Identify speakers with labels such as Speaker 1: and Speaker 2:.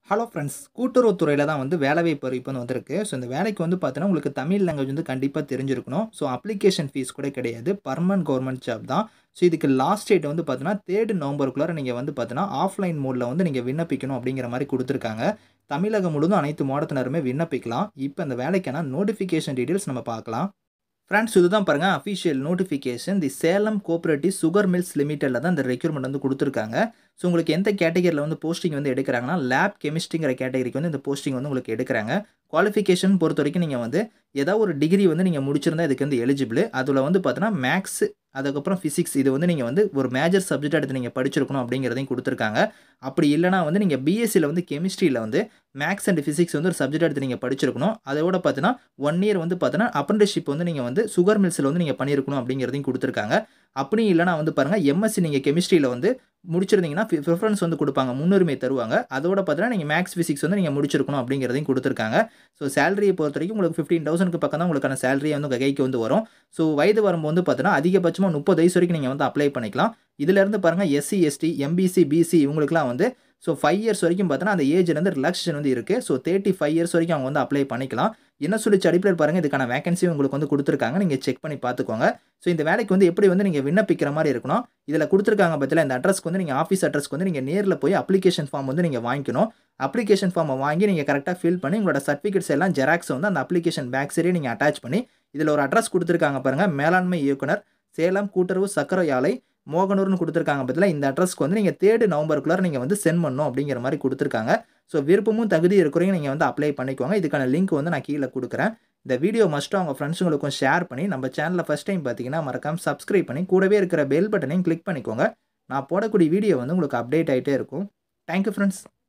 Speaker 1: hello friends கூட்டுறவுத்துறையில் தான் வந்து வேலைவாய்ப்பு அறிவிப்பு வந்து வந்திருக்கு ஸோ இந்த வேலைக்கு வந்து பார்த்தீங்கன்னா உங்களுக்கு தமிழ் லாங்குவேஜ் வந்து கண்டிப்பாக தெரிஞ்சிருக்கணும் ஸோ அப்ளிகேஷன் ஃபீஸ் கூட கிடையாது பர்மனன்ட் கவர்மெண்ட் ஜாப் தான் ஸோ இதுக்கு லாஸ்ட் டேட் வந்து பார்த்தீங்கன்னா தேர்ட் நவம்பருக்குள்ளார நீங்கள் வந்து பார்த்தீங்கன்னா ஆஃப்லைன் மோடில் வந்து நீங்கள் விண்ணப்பிக்கணும் அப்படிங்கிற மாதிரி கொடுத்துருக்காங்க தமிழகம் முழுவதும் அனைத்து மாவட்டத்தினருமே விண்ணப்பிக்கலாம் இப்போ இந்த வேலைக்கான நோட்டிஃபிகேஷன் டீட்டெயில்ஸ் நம்ம பார்க்கலாம் ஃப்ரெண்ட்ஸ் இதுதான் பாருங்கள் official notification the Salem cooperative sugar mills லிமிட்டடில் தான் இந்த ரெக்யூர்மெண்ட் வந்து கொடுத்துருக்காங்க ஸோ உங்களுக்கு எந்த கேட்டகரியில் வந்து போஸ்டிங் வந்து எடுக்கிறாங்கன்னா லேப் கெமிஸ்ட்ரிங்கிற கேட்டகரிக்கு வந்து இந்த போஸ்டிங் வந்து உங்களுக்கு எடுக்கிறாங்க குவாலிஃபிகேஷன் பொறுத்த வரைக்கும் நீங்கள் வந்து ஏதாவது ஒரு டிகிரி வந்து நீங்கள் முடிச்சிருந்தா இதுக்கு வந்து எலிஜிபிள் அதில் வந்து பார்த்தீங்கன்னா மேக்ஸ் அதுக்கப்புறம் ஃபிசிக்ஸ் இது வந்து நீங்கள் வந்து ஒரு மேஜர் சப்ஜெக்ட் எடுத்து நீங்கள் படிச்சிருக்கணும் அப்படிங்கிறதையும் கொடுத்துருக்காங்க அப்படி இல்லைனா வந்து நீங்கள் பிஎஸ்சியில் வந்து கெமிஸ்ட்ரியில் வந்து மேக்ஸ் அண்ட் ஃபிசிக்ஸ் வந்து ஒரு சப்ஜெக்ட் எடுத்து நீங்கள் படிச்சிருக்கணும் அதோட பார்த்தீங்கன்னா ஒன் இயர் வந்து பார்த்தீங்கன்னா அப்ரண்டிஷிப் வந்து நீங்கள் வந்து சுகர் மில்ஸில் வந்து நீங்கள் பண்ணியிருக்கணும் அப்படிங்கிறதையும் கொடுத்துருக்காங்க அப்படி இல்லைனா வந்து பாருங்கள் எம்எஸ்சி நீங்கள் கெமிஸ்ட்ரியில் வந்து முடிச்சிருந்தீங்கன்னா ப்ரிஃபரன்ஸ் வந்து கொடுப்பாங்க முன்னுரிமை தருவாங்க அதோட பார்த்தீங்கன்னா நீங்கள் மேக்ஸ் ஃபிசிக்ஸ் வந்து நீங்கள் முடிச்சிருக்கணும் அப்படிங்கிறதையும் கொடுத்துருக்காங்க ஸோ சேலரியை பொறுத்த வரைக்கும் உங்களுக்கு ஃபிஃப்டீன் தௌசண்ட்க்கு பக்கம் தான் உங்களுக்கான சேலரியை வந்து உங்கள் கைக்கு வந்து வரும் ஸோ வயது வரம்பு வந்து பார்த்தீங்கன்னா அதிகபட்சமாக முப்பது வயசு வரைக்கும் நீங்கள் வந்து அப்ளை பண்ணிக்கலாம் இதிலேருந்து பாருங்கள் எஸ்சி எஸ்டி எம்பிசி பிசி இவங்களுக்குலாம் வந்து ஸோ ஃபைவ் இயர்ஸ் வரைக்கும் பார்த்தீங்கன்னா அந்த ஏஜ்லேருந்து ரிலாக்ஸேஷன் வந்து இருக்குது ஸோ தேர்ட்டி ஃபைவ் இயர்ஸ் வரைக்கும் அவங்க வந்து அப்ளை பண்ணிக்கலாம் என்ன சொல்லிச்சு அடிப்படையில் பாருங்கள் இதுக்கான வேகன்சி உங்களுக்கு வந்து கொடுத்துருக்காங்க நீங்கள் செக் பண்ணி பார்த்துக்கோங்க ஸோ இந்த வேலைக்கு வந்து எப்படி வந்து நீங்கள் விண்ணப்பிக்கிற மாதிரி இருக்கணும் இதில் கொடுத்துருக்காங்க பற்றியில் இந்த அட்ரஸ்க்கு வந்து நீங்கள் ஆஃபீஸ் அட்ரஸ்க்கு வந்து நீங்கள் நேரில் போய் அப்ளிகேஷன் ஃபார்ம் வந்து நீங்கள் வாங்கிக்கணும் அப்ளிகேஷன் ஃபார்மை வாங்கி நீங்கள் கரெக்டாக ஃபில் பண்ணி உங்களோட சர்டிஃபிகேட்ஸ் எல்லாம் ஜெராக்ஸ் வந்து அந்த அப்ளிகேஷன் பேக் சைடே நீங்கள் அட்டாச் பண்ணி இதில் ஒரு அட்ரஸ் கொடுத்துருக்காங்க பாருங்கள் மேலாண்மை இயக்குனர் சேலம் கூட்டுறவு சக்கரை ஆலை மோகனூர்னு கொடுத்துருக்காங்க பதில் இந்த அட்ரஸ்க்கு வந்து நீங்கள் தேர்டு நவம்பருக்குள்ளார நீங்கள் வந்து சென்ட் பண்ணணும் அப்படிங்கிற மாதிரி கொடுத்துருக்காங்க ஸோ விருப்பமும் தகுதி இருக்கிறவங்க நீங்கள் வந்து அப்ளை பண்ணிக்கோங்க இதுக்கான லிங்க் வந்து நான் கீழே கொடுக்குறேன் இந்த வீடியோ மஸ்ட்டு அவங்க ஃப்ரெண்ட்ஸுங்களுக்கும் ஷேர் பண்ணி நம்ம சேனலில் ஃபஸ்ட் டைம் பார்த்தீங்கன்னா மறக்காம சப்ஸ்கிரைப் பண்ணி கூடவே இருக்கிற பெல் பட்டனையும் கிளிக் பண்ணிக்கோங்க நான் போடக்கூடிய வீடியோ வந்து உங்களுக்கு அப்டேட் ஆகிட்டே இருக்கும் தேங்க்யூ ஃப்ரெண்ட்ஸ்